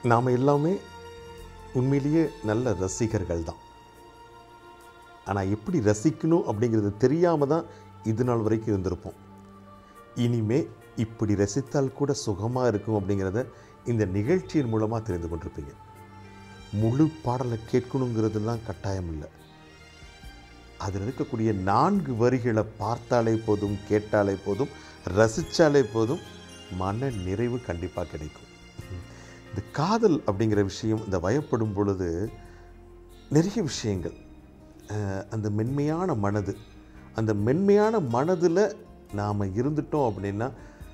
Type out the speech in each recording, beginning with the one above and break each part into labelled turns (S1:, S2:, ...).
S1: நாம் எல்லாமே உண்மையிலேயே நல்ல ரசிகர்கள் தான் ஆனால் எப்படி ரசிக்கணும் அப்படிங்கிறது தெரியாமல் தான் இது நாள் வரைக்கும் இருந்திருப்போம் இனிமே இப்படி ரசித்தால் கூட சுகமாக இருக்கும் அப்படிங்கிறத இந்த நிகழ்ச்சியின் மூலமாக தெரிந்து கொண்டிருப்பீங்க முழு பாடலை கேட்கணுங்கிறதுலாம் கட்டாயம் இல்லை அதில் இருக்கக்கூடிய நான்கு வரிகளை பார்த்தாலே போதும் கேட்டாலே போதும் ரசித்தாலே போதும் மன நிறைவு கண்டிப்பாக கிடைக்கும் இந்த காதல் அப்படிங்கிற விஷயம் இந்த வயப்படும் பொழுது நிறைய விஷயங்கள் அஹ், அந்த மென்மையான மனது அந்த மென்மையான மனதில் நாம் இருந்துட்டோம் அப்படின்னா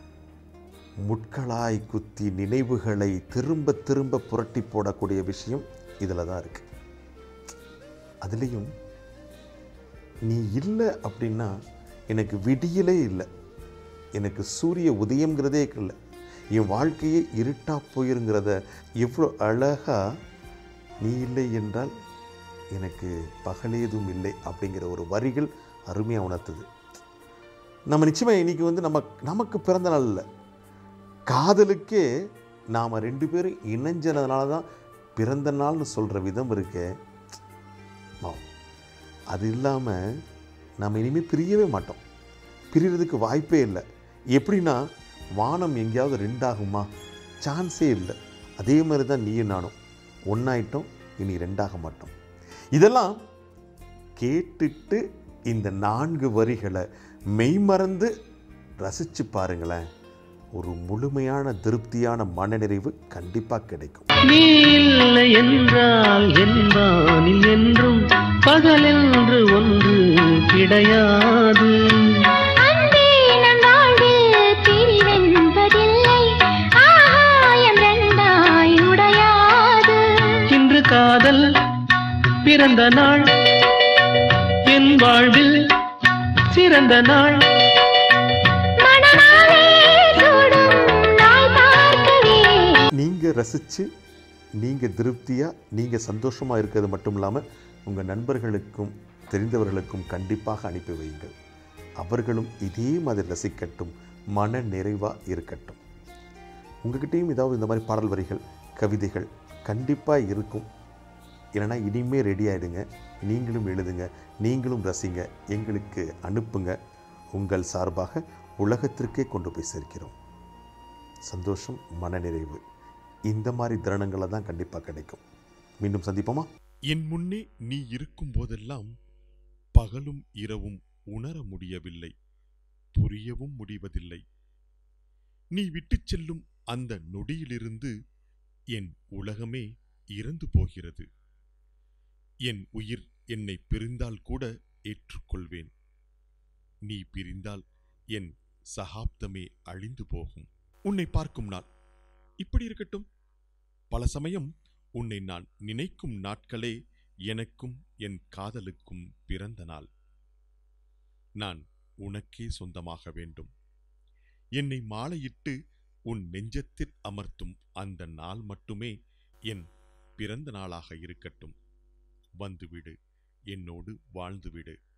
S1: முட்களாய் குத்தி நினைவுகளை திரும்ப திரும்ப புரட்டி போடக்கூடிய விஷயம் இதில் தான் இருக்குது அதுலேயும் நீ இல்லை அப்படின்னா எனக்கு விடியலே இல்லை எனக்கு சூரிய உதயங்கிறதே இல்லை என் வாழ்க்கையே இருட்டா போயிருங்கிறத எவ்வளோ அழகாக நீ இல்லை என்றால் எனக்கு பகலேதும் இல்லை அப்படிங்கிற ஒரு வரிகள் அருமையாக உணர்த்துது நம்ம நிச்சயமாக இன்னைக்கு வந்து நம்ம நமக்கு பிறந்த நாள் இல்லை காதலுக்கே நாம் ரெண்டு பேரும் இணைஞ்சதுனால தான் பிறந்த நாள்னு சொல்கிற விதம் இருக்கே வாவ். அது இல்லாமல் நம்ம இனிமேல் பிரியவே மாட்டோம் பிரியறதுக்கு வாய்ப்பே இல்லை எப்படின்னா வானம் எங்கேயாவது ரெண்டாகுமா சான்ஸே இல்லை அதே மாதிரி தான் நீயும் நானும் ஒன்றாயிட்டோம் இனி ரெண்டாக மாட்டோம் இதெல்லாம் கேட்டுட்டு இந்த நான்கு வரிகளை மெய்மறந்து ரசித்து பாருங்களேன் ஒரு முழுமையான திருப்தியான மனநிறைவு கண்டிப்பாக கிடைக்கும்
S2: நீ இல்லை என்றால் என் வானில் என்றும் பகலென்று ஒன்று கிடையாது
S3: அன்பே நம் வாழ்வில் பிரிவென்பதில்லை ஆகாயம் ரெண்டாய் உடையாது
S2: இன்று காதல் பிறந்த நாள் என் வாழ்வில் சிறந்த நாள்
S3: மணநாளே சூடும் நாள் பார்க்கவே
S1: நீங்கள் ரசித்து நீங்கள் திருப்தியாக நீங்கள் சந்தோஷமாக இருக்கிறது மட்டும் இல்லாமல் உங்கள் நண்பர்களுக்கும் தெரிந்தவர்களுக்கும் கண்டிப்பாக அனுப்பி வையுங்கள் அவர்களும் இதே மாதிரி ரசிக்கட்டும் மன நிறைவாக இருக்கட்டும் உங்ககிட்டயும் ஏதாவது இந்த மாதிரி பாடல் வரிகள் கவிதைகள் கண்டிப்பாக இருக்கும் இல்லைன்னா இனிமே ரெடி ஆகிடுங்க நீங்களும் எழுதுங்க நீங்களும் ரசிங்க எங்களுக்கு அனுப்புங்க உங்கள் சார்பாக உலகத்திற்கே கொண்டு போய் சேர்க்கிறோம் சந்தோஷம் மனநிறைவு இந்த மாதிரி தருணங்களை தான் கண்டிப்பாக கிடைக்கும் மீண்டும் சந்திப்போமா
S4: என் முன்னே நீ இருக்கும் போதெல்லாம் பகலும் இரவும் உணர முடியவில்லை புரியவும் முடிவதில்லை நீ விட்டுச் செல்லும் அந்த நொடியிலிருந்து என் உலகமே இறந்து போகிறது என் உயிர் என்னை பிரிந்தால் கூட ஏற்றுக்கொள்வேன் நீ பிரிந்தால் என் சகாப்தமே அழிந்து போகும் உன்னை பார்க்கும் நாள் இப்படி இருக்கட்டும் பல சமயம் உன்னை நான் நினைக்கும் நாட்களே எனக்கும் என் காதலுக்கும் பிறந்த நாள் நான் உனக்கே சொந்தமாக வேண்டும் என்னை மாலையிட்டு உன் நெஞ்சத்தில் அமர்த்தும் அந்த நாள் மட்டுமே என் பிறந்த நாளாக இருக்கட்டும் வந்துவிடு என்னோடு வாழ்ந்துவிடு